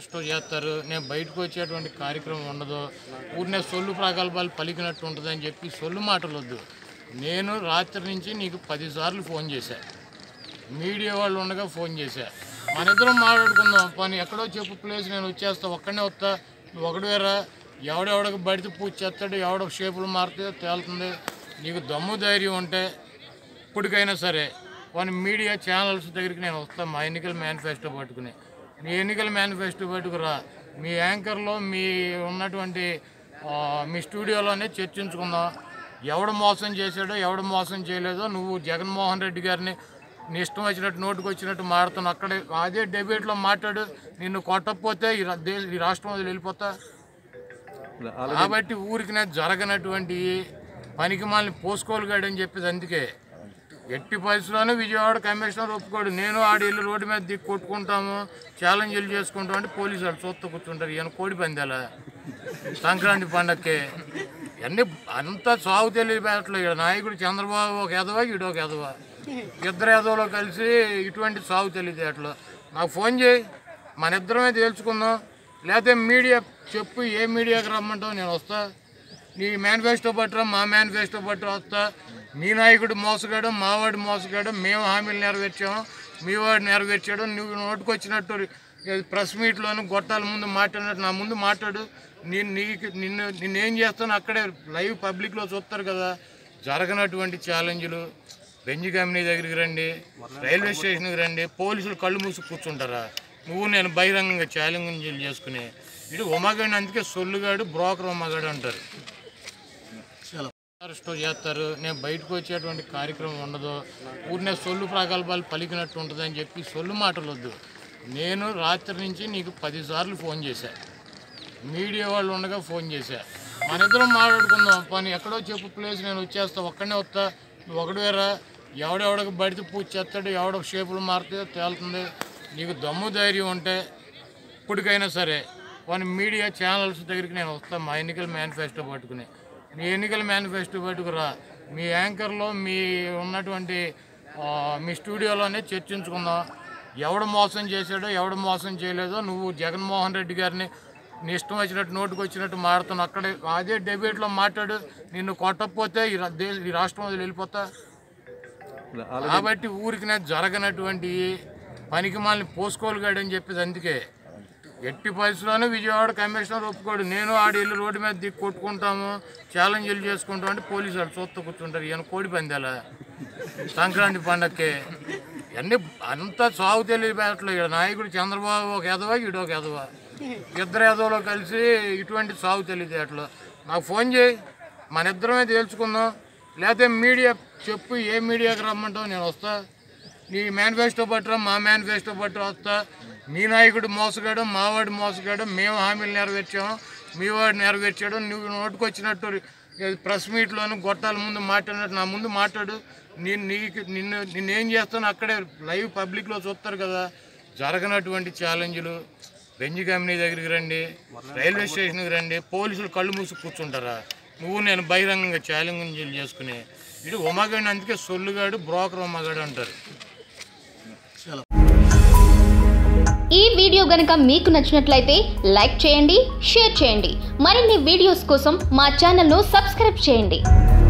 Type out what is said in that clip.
arrest చేస్తారు నేను బయటకు వచ్చేటువంటి కార్యక్రమం ఉండదు ఊరినే సొల్లు ప్రగల్భాలు పలికినట్టు ఉంటుందని చెప్పి సొల్లు మాటలు వద్దు నేను రాత్రి నుంచి నీకు పదిసార్లు ఫోన్ చేశా మీడియా వాళ్ళు ఉండగా ఫోన్ చేశా మన ఇద్దరం మాట్లాడుకుందాం పని ఎక్కడో చెప్పు ప్లేస్ నేను వచ్చేస్తా ఒక్కడనే వస్తా నువ్వు ఒకడు వేరా ఎవడెవడకు బడితే పూజ చేస్తాడు ఎవడో షేపులు మారితే తేలుతుంది నీకు దమ్ము ధైర్యం ఉంటే ఇప్పటికైనా సరే కొన్ని మీడియా ఛానల్స్ దగ్గరికి నేను వస్తాను మా ఎన్నికల మేనిఫెస్టో పట్టుకుని మీ ఎన్నికల మేనిఫెస్టో పట్టుకురా మీ యాంకర్లో మీ ఉన్నటువంటి ఆ, మీ స్టూడియోలోనే చర్చించుకుందాం ఎవడు మోసం చేశాడో ఎవడు మోసం చేయలేదో నువ్వు జగన్మోహన్ రెడ్డి గారిని నీ ఇష్టం వచ్చినట్టు నోటుకు వచ్చినట్టు మాడుతున్నావు అక్కడే అదే డెబేట్లో మాట్లాడు నిన్ను కొట్టకపోతే ఈ రా- దేశ ఈ రాష్ట్రం వదిలి వెళ్ళిపోతా కాబట్టి ఊరికి జరగనటువంటి పనికి మాలిని పోసుకోలుగాడు అని చెప్పేది అందుకే ఎట్టి పరిస్థితుల్లోనూ విజయవాడ కమిషనర్ ఒప్పుకోడు నేను ఆడి ఇల్లు రోడ్డు మీద దిక్కు కొట్టుకుంటాము ఛాలెంజ్లు చేసుకుంటాం అంటే పోలీసు వాళ్ళు చూస్తూ కూర్చుంటారు ఈయన కోడి పందాలా సంక్రాంతి పండక్కి అన్ని అంతా సాగు తెలియట్లేదు ఇక్కడ నాయకుడు చంద్రబాబు ఒక ఎదవా ఈడు ఒక ఎదవా ఇద్దరు ఎదవలో కలిసి ఇటువంటి సాగు తెలియదేట్లు నాకు ఫోన్ చేయి మన ఇద్దరమే తేల్చుకుందాం లేకపోతే మీడియా చెప్పు ఏ మీడియాకి రమ్మంటావు నేను వస్తా నీ మేనిఫెస్టో పట్టరా మా మేనిఫెస్టో పట్టరా వస్తా మీ నాయకుడు మోసగాడు మావాడు మోసగాడు మేము హామీలు నెరవేర్చాము మీ వాడు నెరవేర్చాడు నువ్వు నోటుకొచ్చినట్టు ప్రెస్ మీట్లోను గొట్టాల ముందు మాట్లాడినట్టు నా ముందు మాట్లాడు నేను నీకు నిన్ను నిన్నేం చేస్తాను అక్కడే లైవ్ పబ్లిక్లో చూస్తారు కదా జరగనటువంటి ఛాలెంజ్లు బెంజ్ కంపెనీ దగ్గరికి రండి రైల్వే స్టేషన్కి రండి పోలీసులు కళ్ళు మూసి కూర్చుంటారా నువ్వు నేను బహిరంగంగా ఛాలెంజ్ చేసుకుని ఇటు ఉమాగాడిని అందుకే సొల్లుగాడు బ్రోకర్ ఉమాగాడు అంటారు అరెస్టు చేస్తారు నేను బయటకు వచ్చేటువంటి కార్యక్రమం ఉండదు ఊరినే సొల్లు ప్రగల్భాలు పలికినట్టు ఉంటుందని చెప్పి సొల్లు మాటలు వద్దు నేను రాత్రి నుంచి నీకు పదిసార్లు ఫోన్ చేశా మీడియా వాళ్ళు ఉండగా ఫోన్ చేశా మన ఇద్దరం మాట్లాడుకుందాం పని ఎక్కడో చెప్పు ప్లేస్ నేను వచ్చేస్తా ఒక్కడనే వస్తా నువ్వు ఒకడు వేరా ఎవడెవడకు బడితే పూజ చేస్తాడు ఎవడో షేపులు మారితే తేలుతుంది నీకు దమ్ము ధైర్యం ఉంటే ఇప్పటికైనా సరే కొన్ని మీడియా ఛానల్స్ దగ్గరికి నేను వస్తాను మా ఎన్నికల మేనిఫెస్టో పట్టుకుని మీ ఎన్నికల మేనిఫెస్టో పట్టుకురా మీ యాంకర్లో మీ ఉన్నటువంటి ఆ, మీ స్టూడియోలోనే చర్చించుకుందాం ఎవడు మోసం చేశాడో ఎవడు మోసం చేయలేదో నువ్వు జగన్మోహన్ రెడ్డి గారిని నీ ఇష్టం వచ్చినట్టు నోటుకు వచ్చినట్టు మాడుతున్నావు అక్కడే అదే డెబేట్లో మాట్లాడు నిన్ను కొట్టకపోతే ఈ రా- దేశ ఈ రాష్ట్రం వదిలి వెళ్ళిపోతా కాబట్టి ఊరికి జరగనటువంటి పనికి మాలిని పోసుకోలుగాడు అని చెప్పేది అందుకే ఎట్టి పరిస్థితుల్లోనూ విజయవాడ కమిషనర్ ఒప్పుకోడు నేను ఆడి ఇల్లు రోడ్డు మీద దిక్కు కొట్టుకుంటాము ఛాలెంజ్లు చేసుకుంటాం అంటే పోలీసు వాళ్ళు చూస్తూ కూర్చుంటారు ఈయన కోడి పందాలా సంక్రాంతి పండక్కి అన్ని అంతా సాగు తెలియట్లేదు ఇక్కడ నాయకుడు చంద్రబాబు ఒక ఎదవా ఈడు ఒక ఎదవా ఇద్దరు ఎదవలో కలిసి ఇటువంటి సాగు తెలియదేట్లు నాకు ఫోన్ చేయి మన ఇద్దరమే తేల్చుకుందాం లేకపోతే మీడియా చెప్పు ఏ మీడియాకి రమ్మంటావు నేను వస్తా నీ మేనిఫెస్టో పట్టరా మా మేనిఫెస్టో పట్టరా వస్తా మీ నాయకుడు మోసగాడు మావాడు మోసగాడు మేము హామీలు నెరవేర్చాము మీ వాడు నెరవేర్చాడు నువ్వు నోటుకొచ్చినట్టు ప్రెస్ మీట్లోను గొట్టాల ముందు మాట్లాడినట్టు నా ముందు మాట్లాడు నేను నీకు నిన్ను నిన్నేం చేస్తాను అక్కడే లైవ్ పబ్లిక్లో చూస్తారు కదా జరగనటువంటి ఛాలెంజ్లు బెంజ్ కంపెనీ దగ్గరికి రండి రైల్వే స్టేషన్కి రండి పోలీసులు కళ్ళు మూసి కూర్చుంటారా నువ్వు నేను బహిరంగంగా ఛాలెంజ్ చేసుకుని ఇటు ఉమాగాడిని అందుకే సొల్లుగాడు బ్రోకర్ ఉమాగాడు అంటారు ఈ వీడియో గనుక మీకు నచ్చినట్లయితే లైక్ చేయండి షేర్ చేయండి మరిన్ని వీడియోస్ కోసం మా ఛానల్ను సబ్స్క్రైబ్ చేయండి